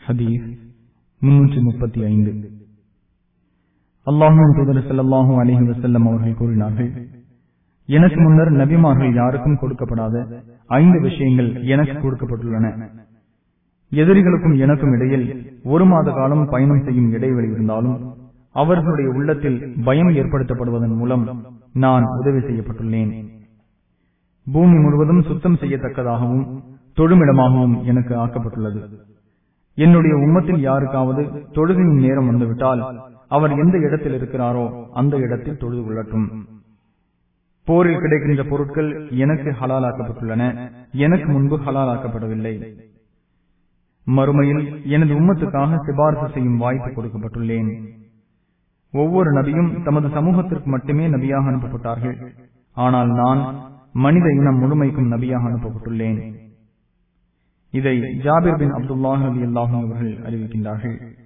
ஹதீஸ் முன்னூற்றி முப்பத்தி ஐந்து அல்லாஹும் தூதர் செல்லல்லாஹும் அலிஹி வசல்லம் அவர்கள் கூறினார்கள் எனக்கு முன்னர் நபிமார்கள் யாருக்கும் கொடுக்கப்படாத ஐந்து விஷயங்கள் எனக்கு கொடுக்கப்பட்டுள்ளன எதிரிகளுக்கும் எனக்கும் இடையில் ஒரு மாத காலம் பயணம் செய்யும் இடைவெளி இருந்தாலும் அவர்களுடைய உள்ளத்தில் பயம் ஏற்படுத்தப்படுவதன் மூலம் நான் உதவி செய்யப்பட்டுள்ளேன் பூமி முழுவதும் சுத்தம் செய்யத்தக்கதாகவும் தொழுமிடமாகவும் எனக்கு ஆக்கப்பட்டுள்ளது என்னுடைய உம்மத்தில் யாருக்காவது தொழுகையின் நேரம் வந்துவிட்டால் அவர் எந்த இடத்தில் இருக்கிறாரோ அந்த இடத்தில் தொழுது கொள்ளட்டும் போரில் கிடைக்கின்ற பொருட்கள் எனக்கு ஹலாலாக்கப்பட்டுள்ளன எனக்கு முன்பு ஹலாலாக்கப்படவில்லை மறுமையில் எனது உம்மத்துக்காக சிபாரசு செய்யும் வாய்ப்பு கொடுக்கப்பட்டுள்ளேன் ஒவ்வொரு நபியும் தமது சமூகத்திற்கு மட்டுமே நபியாக அனுப்பப்பட்டார்கள் ஆனால் நான் மனித இனம் முழுமைக்கும் நபியாக அனுப்பப்பட்டுள்ளேன் இதை ஜாபிர் பின் அப்துல்லாஹ் அலி அல்லாஹும் அவர்கள் அறிவிக்கின்றார்கள்